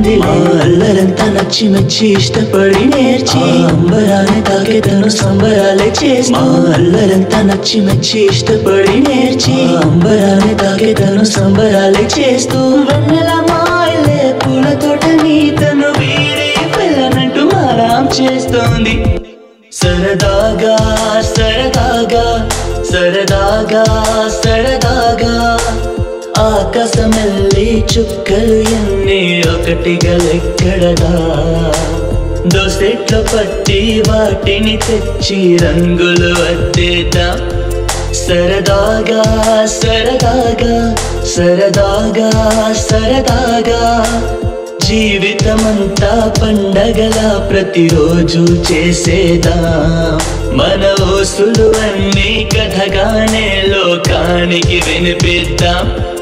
ఉంది అల్లరంతా నచ్చి మెచ్చి ఇష్టపడి నేర్చి అంబరాన్ని తాకే తను సంబరాలే చేసి మా అల్లరంతా నచ్చి మెచ్చి ఇష్టపడి నేర్చి అంబరాన్ని తాకే తను సంబరాలే చేస్తూ వెన్నెల మాయలే పూల తోటని తను వీడి పిల్లనంటూ మారాం చేస్తోంది సరదాగా సరదాగా సరదాగా సరదాగా ఆకాశమెల్లి చుక్కలు ఎన్ని ఒకటిగా లెక్కడదా దోసెట్లో పట్టి వాటిని తెచ్చి రంగులు అద్దేద్దాం సరదాగా సరదాగా సరదాగా సరదాగా జీవితమంతా పండగల ప్రతిరోజు చేసేదా మన ఊసులు అన్ని కథగానే లోకానికి వినిపిద్దాం